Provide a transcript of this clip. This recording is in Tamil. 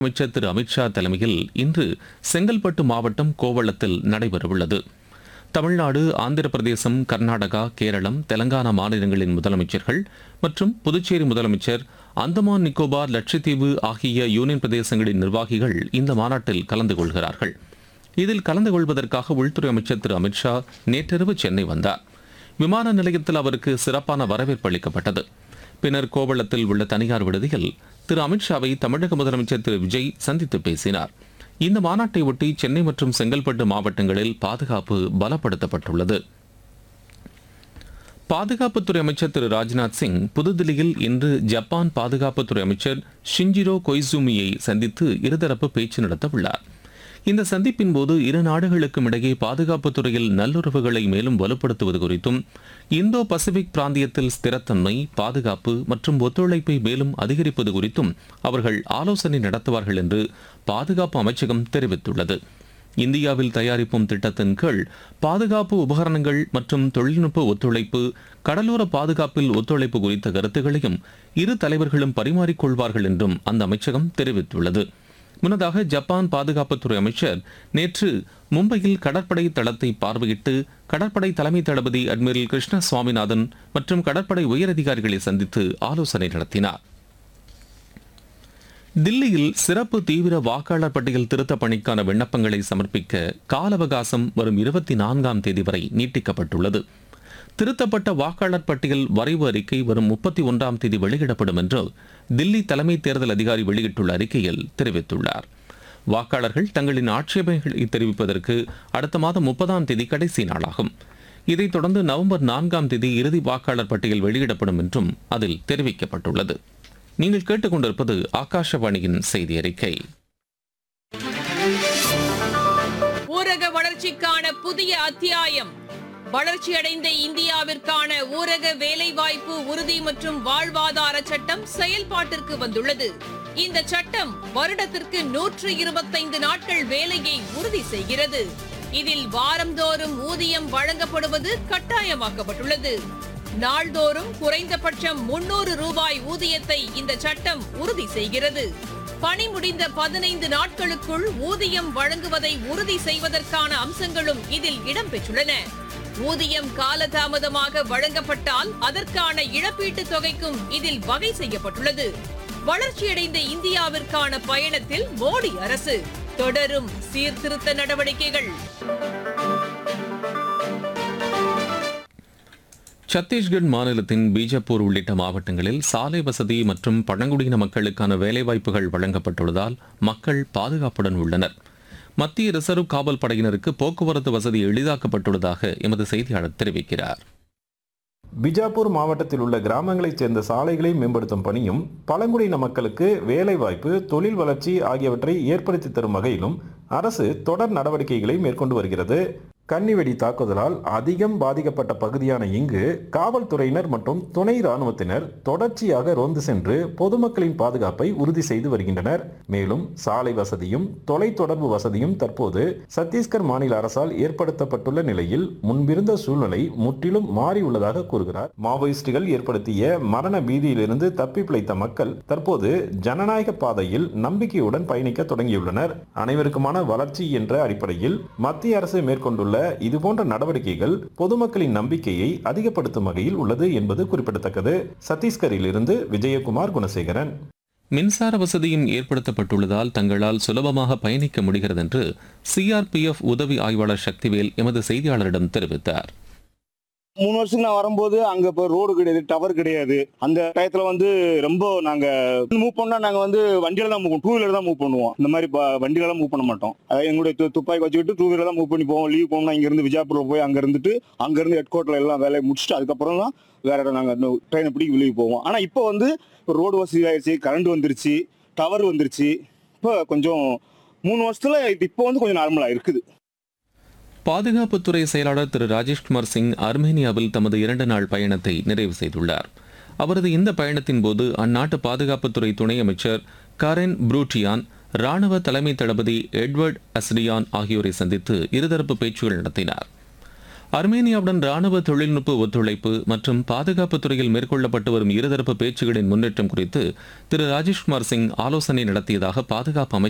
அமைச்சர் திரு அமித்ஷா தலைமையில் இன்று செங்கல்பட்டு மாவட்டம் கோவளத்தில் நடைபெறவுள்ளது தமிழ்நாடு ஆந்திர பிரதேசம் கர்நாடகா கேரளம் தெலங்கானா மாநிலங்களின் முதலமைச்சர்கள் மற்றும் புதுச்சேரி முதலமைச்சர் அந்தமான் நிக்கோபார் லட்சத்தீவு ஆகிய யூனியன் பிரதேசங்களின் நிர்வாகிகள் இந்த மாநாட்டில் கலந்து கொள்கிறார்கள் இதில் கலந்து கொள்வதற்காக உள்துறை அமைச்சர் திரு அமித்ஷா நேற்றிரவு சென்னை வந்தார் விமான நிலையத்தில் அவருக்கு சிறப்பான வரவேற்பு அளிக்கப்பட்டது பின்னர் கோவளத்தில் உள்ள தனியார் விடுதியில் திரு அமித்ஷாவை தமிழக முதலமைச்சர் திரு விஜய் சந்தித்து பேசினார் இந்த மாநாட்டை ஒட்டி சென்னை மற்றும் செங்கல்பட்டு மாவட்டங்களில் பாதுகாப்பு பலப்படுத்தப்பட்டுள்ளது பாதுகாப்புத்துறை அமைச்சர் திரு ராஜ்நாத் சிங் புதுதில்லியில் இன்று ஜப்பான் பாதுகாப்புத்துறை அமைச்சர் ஷிஞ்சிரோ கொய்சூமியை சந்தித்து இருதரப்பு பேச்சு நடத்த உள்ளார் இந்த சந்திப்பின் போது இரு நாடுகளுக்கும் இடையே பாதுகாப்புத் துறையில் நல்லுறவுகளை மேலும் வலுப்படுத்துவது குறித்தும் இந்தோ பசிபிக் பிராந்தியத்தில் ஸ்திரத்தன்மை பாதுகாப்பு மற்றும் ஒத்துழைப்பை மேலும் அதிகரிப்பது குறித்தும் அவர்கள் ஆலோசனை நடத்துவார்கள் என்று பாதுகாப்பு அமைச்சகம் தெரிவித்துள்ளது இந்தியாவில் தயாரிப்போம் திட்டத்தின் கீழ் பாதுகாப்பு உபகரணங்கள் மற்றும் தொழில்நுட்ப ஒத்துழைப்பு கடலோர பாதுகாப்பில் ஒத்துழைப்பு குறித்த கருத்துக்களையும் இரு தலைவர்களும் பரிமாறிக்கொள்வார்கள் என்றும் அந்த அமைச்சகம் தெரிவித்துள்ளது முன்னதாக ஜப்பான் பாதுகாப்புத்துறை அமைச்சர் நேற்று மும்பையில் கடற்படை தளத்தை பார்வையிட்டு கடற்படை தலைமை தளபதி அட்மிரல் கிருஷ்ண சுவாமிநாதன் மற்றும் கடற்படை உயரதிகாரிகளை சந்தித்து ஆலோசனை நடத்தினார் தில்லியில் சிறப்பு தீவிர வாக்காளர் பட்டியல் திருத்த பணிக்கான விண்ணப்பங்களை சமர்ப்பிக்க கால அவகாசம் வரும் இருபத்தி நான்காம் தேதி வரை நீட்டிக்கப்பட்டுள்ளது திருத்தப்பட்ட வாக்காளர் பட்டியல் வரைவு அறிக்கை வரும் முப்பத்தி ஒன்றாம் தேதி வெளியிடப்படும் என்று தில்லி தலைமை தேர்தல் அதிகாரி வெளியிட்டுள்ள அறிக்கையில் தெரிவித்துள்ளார் வாக்காளர்கள் தங்களின் ஆட்சேபனைகளை தெரிவிப்பதற்கு அடுத்த மாதம் முப்பதாம் தேதி கடைசி நாளாகும் இதைத் தொடர்ந்து நவம்பர் நான்காம் தேதி இறுதி வாக்காளர் பட்டியல் வெளியிடப்படும் என்றும் அதில் தெரிவிக்கப்பட்டுள்ளது நீங்கள் கேட்டுக்கொண்டிருப்பது ஆகாஷவாணியின் செய்தி அறிக்கை ஊரக வளர்ச்சிக்கான புதிய அத்தியாயம் வளர்ச்சியடைந்த இந்தியாவிற்கான ஊரக வேலைவாய்ப்பு உறுதி மற்றும் வாழ்வாதார சட்டம் செயல்பாட்டிற்கு வந்துள்ளது இந்த சட்டம் வருடத்திற்கு நூற்று இருபத்தைந்து நாட்கள் வேலையை உறுதி செய்கிறது இதில் வாரந்தோறும் ஊதியம் வழங்கப்படுவது கட்டாயமாக்கப்பட்டுள்ளது நாள்தோறும் குறைந்தபட்சம் முன்னூறு ரூபாய் ஊதியத்தை இந்த சட்டம் உறுதி செய்கிறது பணி முடிந்த பதினைந்து நாட்களுக்குள் ஊதியம் வழங்குவதை உறுதி செய்வதற்கான அம்சங்களும் இதில் இடம்பெற்றுள்ளன ஊதியம் காலதாமதமாக வழங்கப்பட்டால் அதற்கான இழப்பீட்டுத் தொகைக்கும் இதில் வகை செய்யப்பட்டுள்ளது வளர்ச்சியடைந்த இந்தியாவிற்கான பயணத்தில் மோடி அரசு தொடரும் சீர்திருத்த நடவடிக்கைகள் சத்தீஸ்கர் மாநிலத்தின் பீஜப்பூர் உள்ளிட்ட மாவட்டங்களில் சாலை வசதி மற்றும் பழங்குடியின மக்களுக்கான வேலைவாய்ப்புகள் வழங்கப்பட்டுள்ளதால் மக்கள் பாதுகாப்புடன் உள்ளனர் மத்திய ரிசர்வ் காவல் படையினருக்கு போக்குவரத்து வசதி எளிதாக்கப்பட்டுள்ளதாக எமது செய்தியாளர் தெரிவிக்கிறார் பிஜாப்பூர் மாவட்டத்தில் உள்ள கிராமங்களைச் சேர்ந்த சாலைகளை மேம்படுத்தும் பணியும் பழங்குடியின மக்களுக்கு வேலைவாய்ப்பு தொழில் வளர்ச்சி ஆகியவற்றை ஏற்படுத்தி தரும் வகையிலும் அரசு தொடர் நடவடிக்கைகளை மேற்கொண்டு வருகிறது கன்னிவெடி தாக்குதலால் அதிகம் பாதிக்கப்பட்ட பகுதியான இங்கு காவல்துறையினர் மற்றும் துணை ராணுவத்தினர் தொடர்ச்சியாக ரோந்து சென்று பொதுமக்களின் பாதுகாப்பை உறுதி செய்து வருகின்றனர் மேலும் சாலை வசதியும் தொலைத்தொடர்பு வசதியும் தற்போது சத்தீஸ்கர் மாநில அரசால் ஏற்படுத்தப்பட்டுள்ள நிலையில் முன்பிருந்த சூழ்நிலை முற்றிலும் மாறியுள்ளதாக கூறுகிறார் மாவோயிஸ்டுகள் ஏற்படுத்திய மரண பீதியிலிருந்து தப்பி பிழைத்த மக்கள் தற்போது ஜனநாயக பாதையில் நம்பிக்கையுடன் பயணிக்க தொடங்கியுள்ளனர் அனைவருக்குமான வளர்ச்சி என்ற அடிப்படையில் மத்திய அரசு மேற்கொண்டுள்ள இதுபோன்ற நடவடிக்கைகள் பொதுமக்களின் நம்பிக்கையை அதிகப்படுத்தும் வகையில் உள்ளது என்பது குறிப்பிடத்தக்கது சத்தீஸ்கரில் இருந்து விஜயகுமார் குணசேகரன் மின்சார வசதியும் ஏற்படுத்தப்பட்டுள்ளதால் தங்களால் சுலபமாக பயணிக்க முடிகிறது என்று சிஆர்பிஎஃப் உதவி ஆய்வாளர் சக்திவேல் எமது செய்தியாளரிடம் தெரிவித்தார் மூணு வருஷத்துக்கு நான் வரும்போது அங்க இப்போ ரோடு கிடையாது டவர் கிடையாது அந்த டயத்துல வந்து ரொம்ப நாங்க மூவ் பண்ணா நாங்க வந்து வண்டியில தான் மூவ் டூ வீலர் தான் மூவ் பண்ணுவோம் இந்த மாதிரி ப- வண்டியில மூவ் பண்ண மாட்டோம் அதாவது எங்களுடைய து- துப்பாக்கி வச்சுக்கிட்டு டூ வீலர் தான் மூவ் பண்ணி போவோம் லீவ் போனோம்னா இங்க இருந்து விஜயபுரில் போய் அங்க இருந்துட்டு அங்க இருந்து ஹெட் கோர்ட்ல எல்லாம் வேலையை முடிச்சுட்டு அதுக்கப்புறம் தான் வேற இடம் நாங்க ட்ரெயினை பிடிக்க வெளியே போவோம் ஆனா இப்போ வந்து ரோடு வசதி ஆயிடுச்சு கரண்ட் வந்துருச்சு டவர் வந்துருச்சு இப்போ கொஞ்சம் மூணு வருஷத்துல இது இப்போ வந்து கொஞ்சம் நார்மலா இருக்குது பாதுகாப்புத்துறை செயலாளர் திரு ராஜேஷ்குமார் சிங் அர்மேனியாவில் தமது இரண்டு நாள் பயணத்தை நிறைவு செய்துள்ளார் அவரது இந்த பயணத்தின் போது அந்நாட்டு பாதுகாப்புத்துறை துணை அமைச்சர் கரென் ப்ரூட்டியான் ராணுவ தலைமை தளபதி எட்வர்ட் அஸ்ரியான் ஆகியோரை சந்தித்து இருதரப்பு பேச்சுகள் நடத்தினார் அர்மேனியாவுடன் ராணுவ தொழில்நுட்ப ஒத்துழைப்பு மற்றும் பாதுகாப்பு துறையில் மேற்கொள்ளப்பட்டு வரும் இருதரப்பு பேச்சுகளின் முன்னேற்றம் குறித்து திரு ராஜேஷ்குமார் சிங் ஆலோசனை நடத்தியதாக பாதுகாப்பு அமைச்சர்